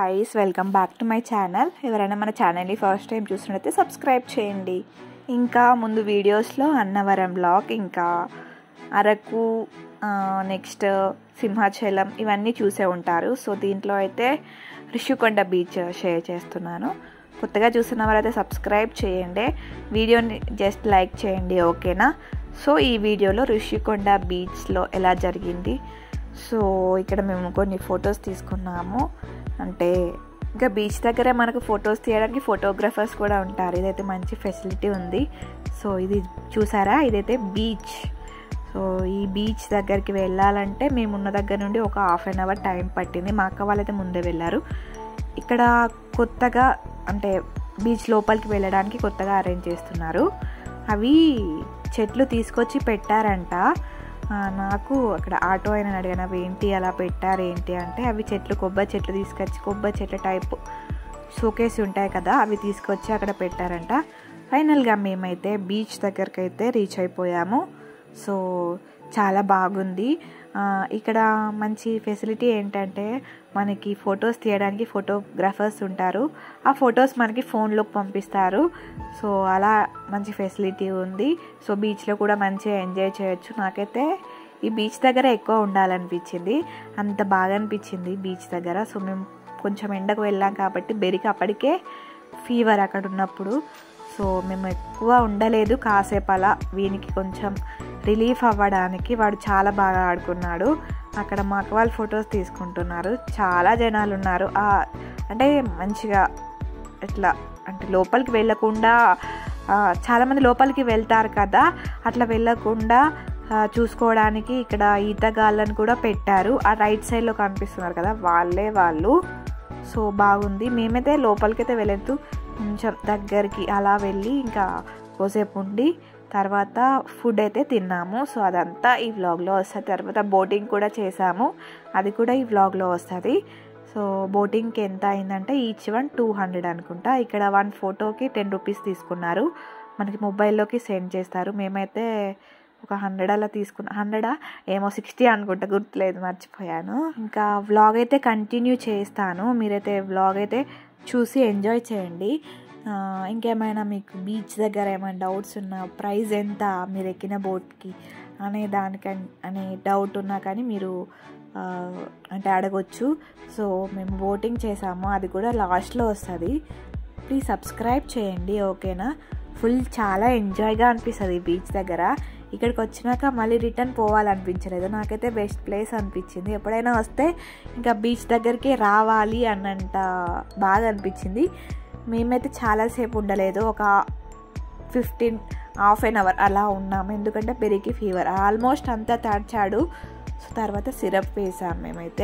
Guys welcome back to my channel ఎవరైనా మన ఛానల్ని ఫస్ట్ టైం చూసినట్లయితే సబ్స్క్రైబ్ చేయండి ఇంకా ముందు వీడియోస్లో అన్నవరం బ్లాగ్ ఇంకా అరకు నెక్స్ట్ సింహాచలం ఇవన్నీ చూసే ఉంటారు సో దీంట్లో అయితే రిషికొండ బీచ్ షేర్ చేస్తున్నాను కొత్తగా చూసిన వారైతే సబ్స్క్రైబ్ చేయండి వీడియోని జస్ట్ లైక్ చేయండి ఓకేనా సో ఈ వీడియోలో ఋషికొండ బీచ్లో ఎలా జరిగింది సో ఇక్కడ మేము కొన్ని ఫొటోస్ తీసుకున్నాము అంటే ఇంకా బీచ్ దగ్గర మనకు ఫొటోస్ తీయడానికి ఫోటోగ్రఫర్స్ కూడా ఉంటారు ఇదైతే మంచి ఫెసిలిటీ ఉంది సో ఇది చూసారా ఇదైతే బీచ్ సో ఈ బీచ్ దగ్గరికి వెళ్ళాలంటే మేము ఉన్న దగ్గర నుండి ఒక హాఫ్ అన్ అవర్ టైం పట్టింది మా అక్క వాళ్ళైతే ముందే వెళ్ళారు ఇక్కడ కొత్తగా అంటే బీచ్ లోపలికి వెళ్ళడానికి కొత్తగా అరేంజ్ చేస్తున్నారు అవి చెట్లు తీసుకొచ్చి పెట్టారంట నాకు అక్కడ ఆటో అయినా అడిగాను అవి ఏంటి అలా పెట్టారు ఏంటి అంటే అవి చెట్లు కొబ్బరి చెట్లు తీసుకొచ్చి కొబ్బరి చెట్ల టైప్ షోకేసి ఉంటాయి కదా అవి తీసుకొచ్చి అక్కడ పెట్టారంట ఫైనల్గా మేమైతే బీచ్ దగ్గరికి అయితే రీచ్ అయిపోయాము సో చాలా బాగుంది ఇక్కడ మంచి ఫెసిలిటీ ఏంటంటే మనకి ఫొటోస్ తీయడానికి ఫోటోగ్రాఫర్స్ ఉంటారు ఆ ఫొటోస్ మనకి ఫోన్లోకి పంపిస్తారు సో అలా మంచి ఫెసిలిటీ ఉంది సో బీచ్లో కూడా మంచిగా ఎంజాయ్ చేయొచ్చు నాకైతే ఈ బీచ్ దగ్గర ఎక్కువ ఉండాలనిపించింది అంత బాగా అనిపించింది బీచ్ దగ్గర సో మేము కొంచెం ఎండకు వెళ్ళాం కాబట్టి బెరికి అప్పటికే ఫీవర్ అక్కడ ఉన్నప్పుడు సో మేము ఎక్కువ ఉండలేదు కాసేపు అలా వీనికి కొంచెం రిలీఫ్ అవ్వడానికి వాడు చాలా బాగా ఆడుకున్నాడు అక్కడ మా అక్క వాళ్ళు ఫొటోస్ తీసుకుంటున్నారు చాలా జనాలు ఉన్నారు అంటే మంచిగా ఇట్లా అంటే లోపలికి వెళ్ళకుండా చాలామంది లోపలికి వెళ్తారు కదా అట్లా వెళ్ళకుండా చూసుకోవడానికి ఇక్కడ ఈతగాళ్ళని కూడా పెట్టారు ఆ రైట్ సైడ్లో కనిపిస్తున్నారు కదా వాళ్ళే వాళ్ళు సో బాగుంది మేమైతే లోపలికైతే వెళ్ళొద్దు కొంచెం దగ్గరికి అలా వెళ్ళి ఇంకా కోసేపు ఉండి తర్వాత ఫుడ్ అయితే తిన్నాము సో అదంతా ఈ వ్లాగ్లో వస్తుంది తర్వాత బోటింగ్ కూడా చేసాము అది కూడా ఈ వ్లాగ్లో వస్తుంది సో బోటింగ్కి ఎంత అయిందంటే ఈచ్ వన్ టూ హండ్రెడ్ అనుకుంటా ఇక్కడ వన్ ఫోటోకి టెన్ రూపీస్ తీసుకున్నారు మనకి మొబైల్లోకి సెండ్ చేస్తారు మేమైతే ఒక హండ్రెడ్ అలా తీసుకున్నా హండ్రెడా ఏమో సిక్స్టీ అనుకుంటా గుర్తులేదు మర్చిపోయాను ఇంకా వ్లాగ్ అయితే కంటిన్యూ చేస్తాను మీరైతే వ్లాగ్ అయితే చూసి ఎంజాయ్ చేయండి ఇంకేమైనా మీకు బీచ్ దగ్గర ఏమైనా డౌట్స్ ఉన్నా ప్రైస్ ఎంత మీరు ఎక్కిన బోట్కి అనే దానికని అనే డౌట్ ఉన్నా కానీ మీరు అంటే అడగొచ్చు సో మేము బోటింగ్ చేసాము అది కూడా లాస్ట్లో వస్తుంది ప్లీజ్ సబ్స్క్రైబ్ చేయండి ఓకేనా ఫుల్ చాలా ఎంజాయ్గా అనిపిస్తుంది బీచ్ దగ్గర ఇక్కడికి వచ్చినాక మళ్ళీ రిటర్న్ పోవాలనిపించలేదు నాకైతే బెస్ట్ ప్లేస్ అనిపించింది ఎప్పుడైనా వస్తే ఇంకా బీచ్ దగ్గరికి రావాలి అన్నంత బాగా అనిపించింది మేమైతే చాలాసేపు ఉండలేదు ఒక ఫిఫ్టీన్ హాఫ్ అన్ అవర్ అలా ఉన్నాము ఎందుకంటే పెరిగి ఫీవర్ ఆల్మోస్ట్ అంతా తడిచాడు సో తర్వాత సిరప్ వేసాం మేమైతే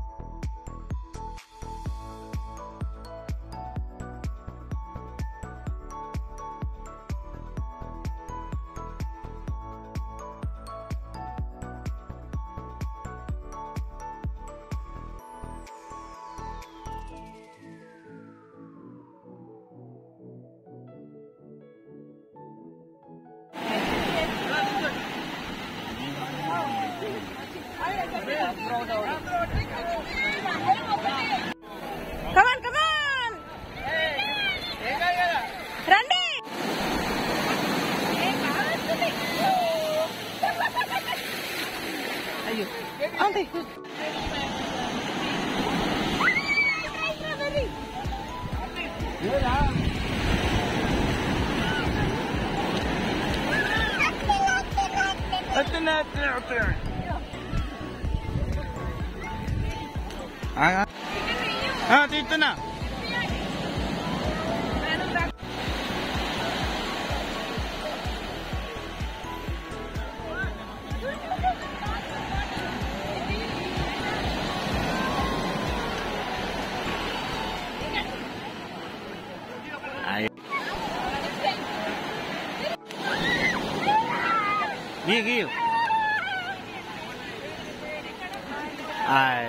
కమాన్ కమాన్ రండి అయ్యో అంటే dito na. Ay. Gil, Gil. Ay.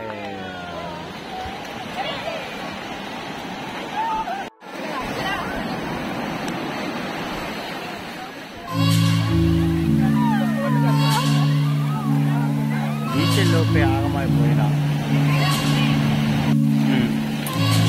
బీచ్లోపే ఆగమైపోయినా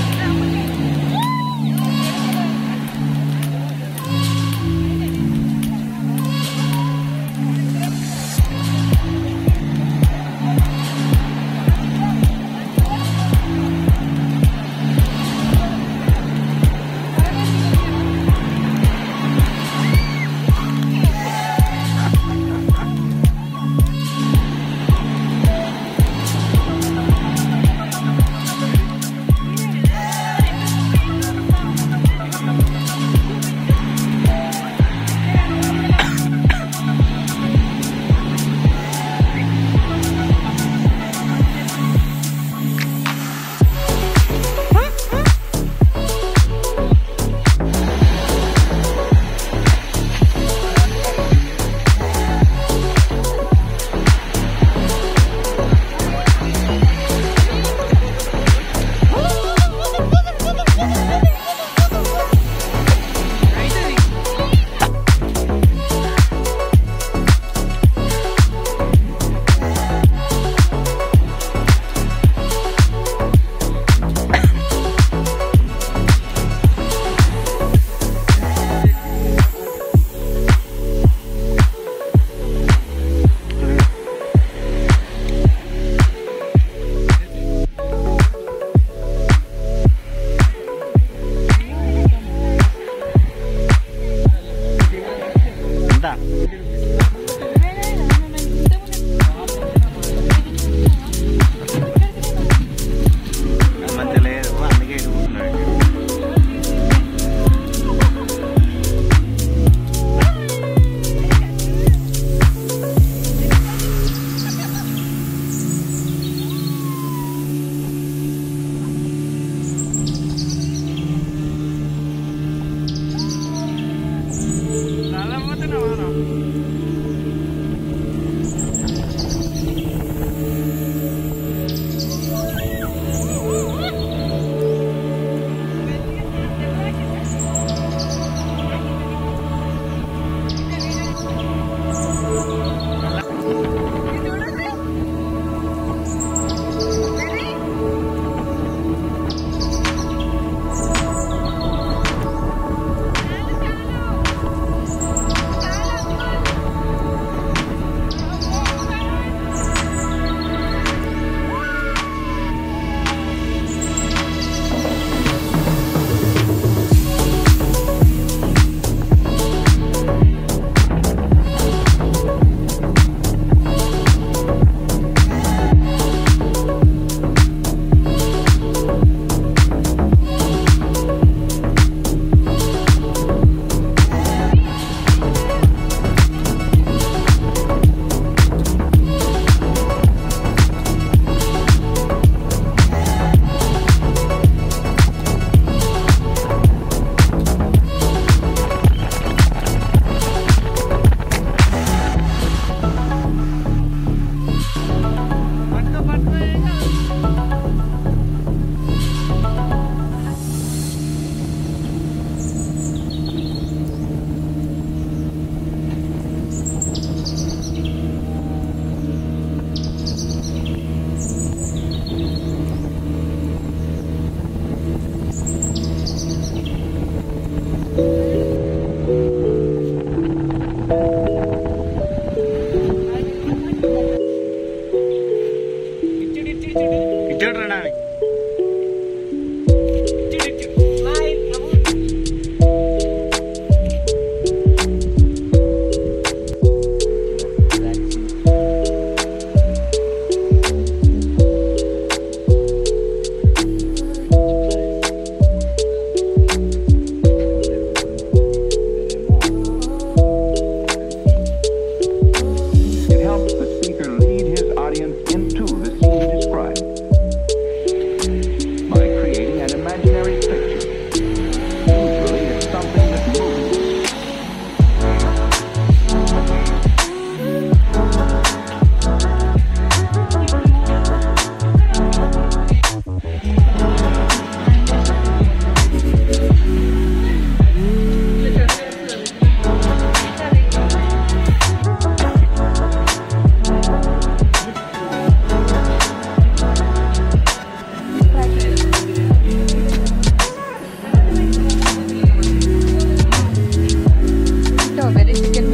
కర్రీ చికెన్